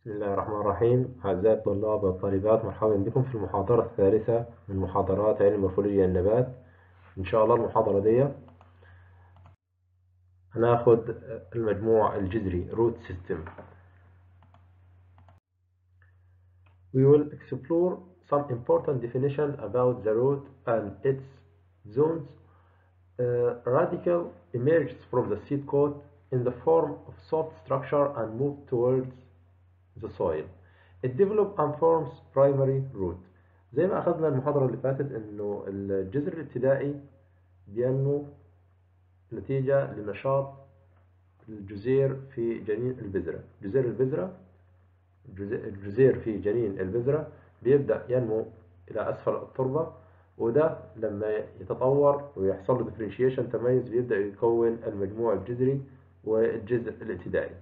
بسم الله الرحمن الرحيم أعزائي الطلاب والطالبات مرحبا بكم في المحاضرة الثالثة من محاضرات علم مورفولوجيا النبات إن شاء الله المحاضرة دي هناخد المجموع الجذري root system We will explore some important definition about the root and its zones uh, radical emerges from the seed coat in the form of soft structure and move towards the soil. It develop and forms primary root. زي ما أخذنا المحاضرة اللي فاتت إنه الجذر الابتدائي بينمو نتيجة لنشاط الجزير في جنين البذرة. جزير البذرة الجزير في جنين البذرة بيبدأ ينمو إلى أسفل التربة وده لما يتطور ويحصل له differentiation تميز بيبدأ يكون المجموع الجذري والجذر الابتدائي.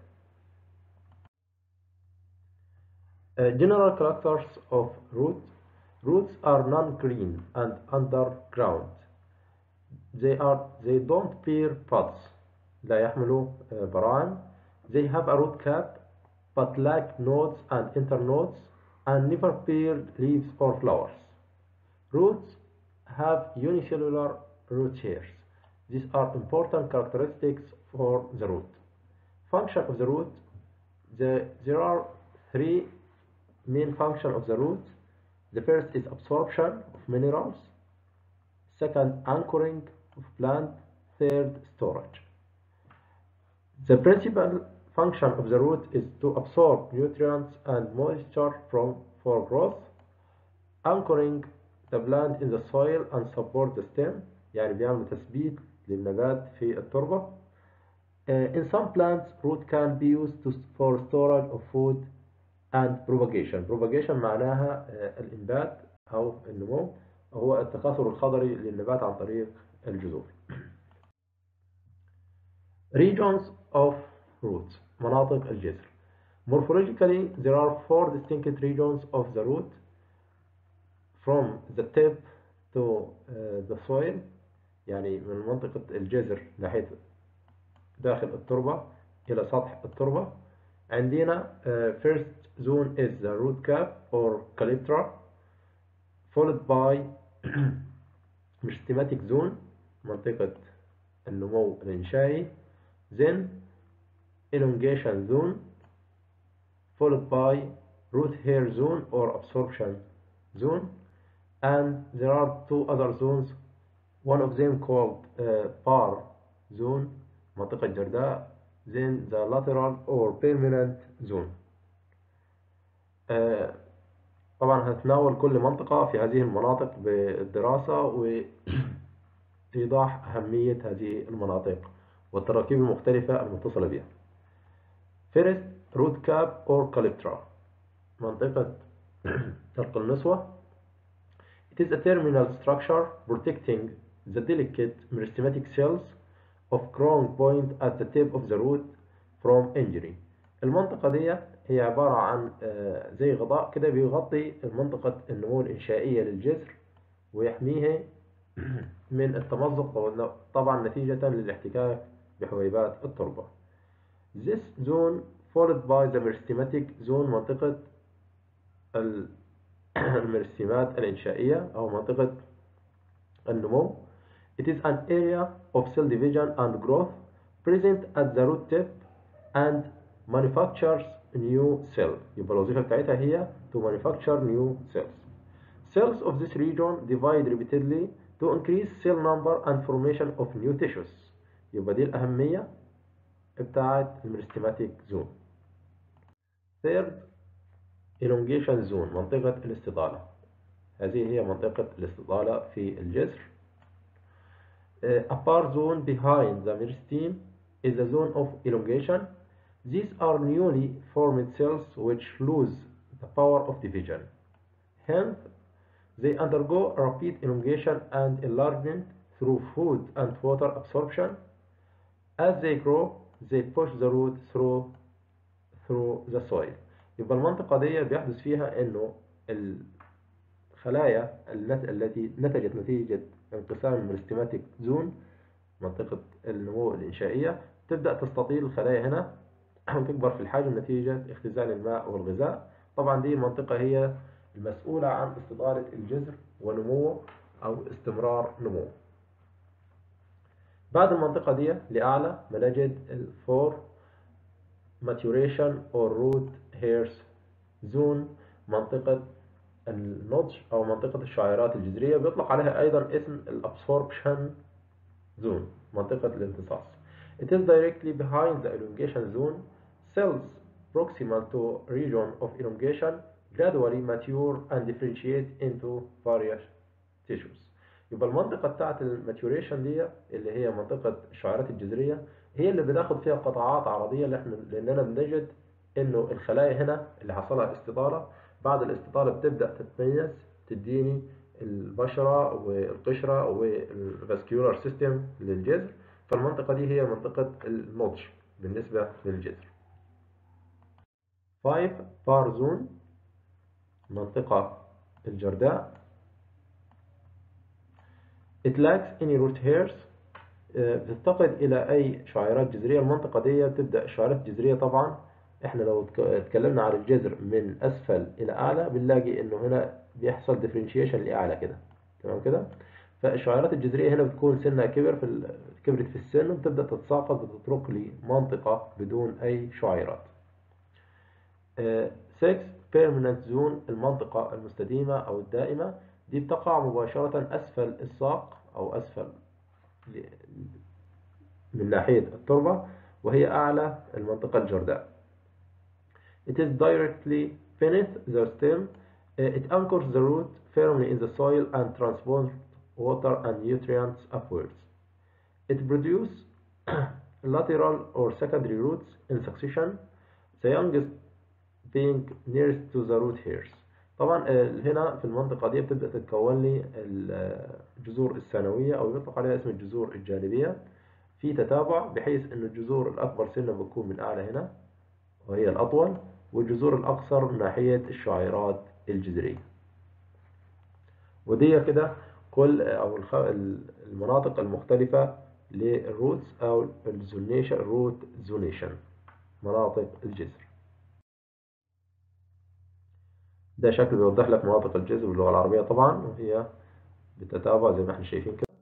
Uh, general characters of root roots are non-green and underground they are they don't bear pods لا يحملوا uh, براعم they have a root cap but lack nodes and internodes and never bear leaves or flowers roots have unicellular root hairs these are important characteristics for the root function of the root the, there are three main function of the root. The first is absorption of minerals. Second, anchoring of plant. Third, storage. The principal function of the root is to absorb nutrients and moisture from for growth. Anchoring the plant in the soil and support the stem يعني بيعمل تثبيت للنبات في التربة. Uh, in some plants, root can be used to, for storage of food and propagation propagation معناها الإنبات أو النمو هو التكاثر الخضري للنبات عن طريق الجذور regions of roots مناطق الجذر morphologically there are four distinct regions of the root from the tip to uh, the soil يعني من منطقة الجذر ناحية داخل التربة إلى سطح التربة عندنا uh, first zone is the root cap or calyptra followed by meristematic zone منطقة النمو الإنشائي then elongation zone followed by root hair zone or absorption zone and there are two other zones one of them called uh, bar zone منطقة جرداء then the lateral or permanent zone طبعا هنتناول كل منطقة في هذه المناطق بالدراسة وإيضاح أهمية هذه المناطق والتراكيب المختلفة المتصلة بها. First root cap or calyptra منطقة ترق النسوة It is a terminal structure protecting the delicate meristematic cells of crown point at the tip of the root from injury. المنطقة دي هي عبارة عن زي غطاء كده بيغطي منطقة النمو الإنشائية للجذر ويحميها من التمزق طبعا نتيجة للاحتكاك بحبيبات التربة. This zone followed by the meristematic zone منطقة المرستمات الإنشائية أو منطقة النمو. It is an area of cell division and growth present at the root tip and manufactures new cell يبقى الوظيفة بتاعتها هي to manufacture new cells cells of this region divide repeatedly to increase cell number and formation of new tissues يبقى دي الأهمية بتاعت المرستماتيك زون third elongation zone منطقة الاستطالة هذه هي منطقة الاستطالة في الجذر a bar zone behind the meristeme is a zone of elongation These are newly formed cells which lose the power of division. Hence, they undergo rapid elongation and enlargement through food and water absorption. As they grow, they push the root through through the soil. يبقى المنطقة دي بيحدث فيها إنه الخلايا التي نتجت نتيجة انقسام المرستماتيك زون منطقة النمو الإنشائية تبدأ تستطيل الخلايا هنا وتكبر في الحجم نتيجة اختزال الماء والغذاء طبعا دي المنطقة هي المسؤولة عن استدارة الجذر ونموه أو استمرار نموه بعد المنطقة دي لأعلى بنجد الفور maturation or root hairs zone منطقة النضج أو منطقة الشعيرات الجذرية بيطلق عليها أيضا اسم الابsorption zone منطقة الامتصاص It is directly behind the elongation zone cells proximal to region of elongation gradually mature and differentiate into various tissues يبقى المنطقة بتاعت الماتيوريشن دي اللي هي منطقة الشعيرات الجذرية هي اللي بناخد فيها قطعات عرضية لأننا لأننا بنجد إنه الخلايا هنا اللي حصلها استطالة بعد الاستطالة بتبدأ تتميز تديني البشرة والقشرة والفاسكيولار سيستم للجذر فالمنطقة دي هي منطقة النضج بالنسبة للجذر 5 بار زون منطقة الجرداء It lacks any root hairs بتفتقد إلى أي شعيرات جذرية المنطقة دي بتبدأ الشعيرات الجذرية طبعا احنا لو اتكلمنا عن الجذر من أسفل إلى أعلى بنلاقي إنه هنا بيحصل differentiation لأعلى كده تمام كده فالشعيرات الجذرية هنا بتكون سنها كبر في ال... كبرت في السن وبتبدأ تتساقط وتترك لي منطقة بدون أي شعيرات 6 permanent zone المنطقة المستديمة أو الدائمة دي بتقع مباشرة أسفل الساق أو أسفل من ناحية التربة وهي أعلى المنطقة الجرداء It is directly beneath the stem. It anchors the root firmly in the soil and transports water and nutrients upwards. It produces lateral or secondary roots in succession, the youngest being nearest to the root hairs. طبعا هنا في المنطقة دي بتبدأ تتكون لي الجذور الثانوية أو يطلق عليها اسم الجذور الجانبية في تتابع بحيث أن الجذور الأكبر سنا بتكون من أعلى هنا وهي الأطول والجذور الأقصر من ناحية الشعيرات الجذرية ودي كده كل أو المناطق المختلفة للروتس أو الزونيشن روت زونيشن مناطق الجذر ده شكل بيوضح لك مناطق الجذر باللغة العربية طبعا وهي بتتابع زي ما احنا شايفين كده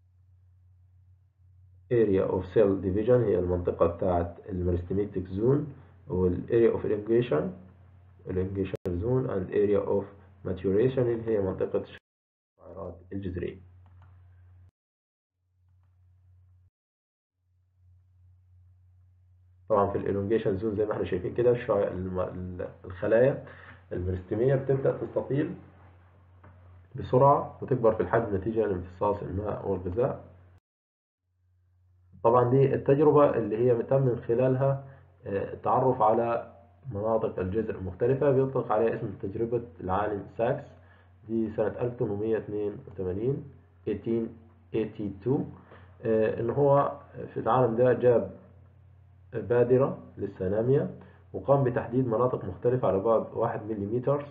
area of cell division هي المنطقة بتاعت الميرستيميتك زون والاريا اوف elongation elongation zone and area of maturation اللي هي منطقة الشعيرات الجذرية طبعا في الالونجيشن زون زي ما احنا شايفين كده الخلايا الميرستيمية بتبدأ تستطيل بسرعة وتكبر في الحجم نتيجة لامتصاص الماء والغذاء طبعا دي التجربة اللي هي تم من خلالها التعرف على مناطق الجذر المختلفة بيطلق عليها اسم تجربة العالم ساكس دي سنة 1882 1882 إن هو في العالم ده جاب بادرة للسنامية وقام بتحديد مناطق مختلفة على بعد واحد مليمتر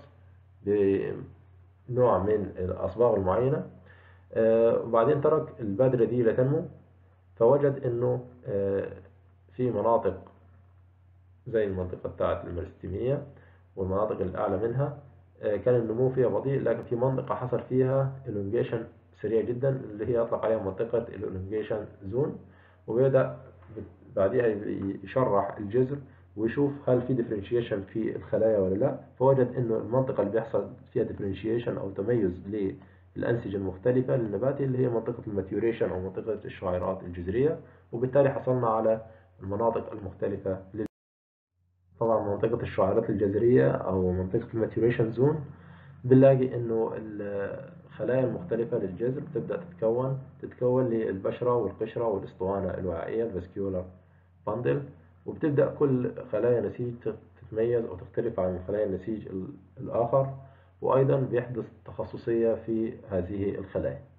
بنوع من الأصباغ المعينة وبعدين ترك البادرة دي لتنمو فوجد إنه في مناطق زي المنطقة بتاعة المرستيمية والمناطق الأعلى منها كان النمو فيها بطيء لكن في منطقة حصل فيها elongation سريع جدا اللي هي أطلق عليها منطقة elongation زون وبدأ بعدها يشرح الجذر ويشوف هل في differentiation في الخلايا ولا لا فوجد انه المنطقة اللي بيحصل فيها differentiation او تميز للأنسجة المختلفة للنبات اللي هي منطقة الماتيوريشن او منطقة الشعيرات الجذرية وبالتالي حصلنا على المناطق المختلفة لل... طبعا منطقة الشعيرات الجذرية او منطقة الماتيوريشن زون بنلاقي انه الخلايا المختلفة للجذر بتبدأ تتكون تتكون للبشرة والقشرة والاسطوانة الوعائية الفاسكيولار باندل وبتبدأ كل خلايا نسيج تتميز أو تختلف عن خلايا النسيج الآخر وأيضا بيحدث تخصصية في هذه الخلايا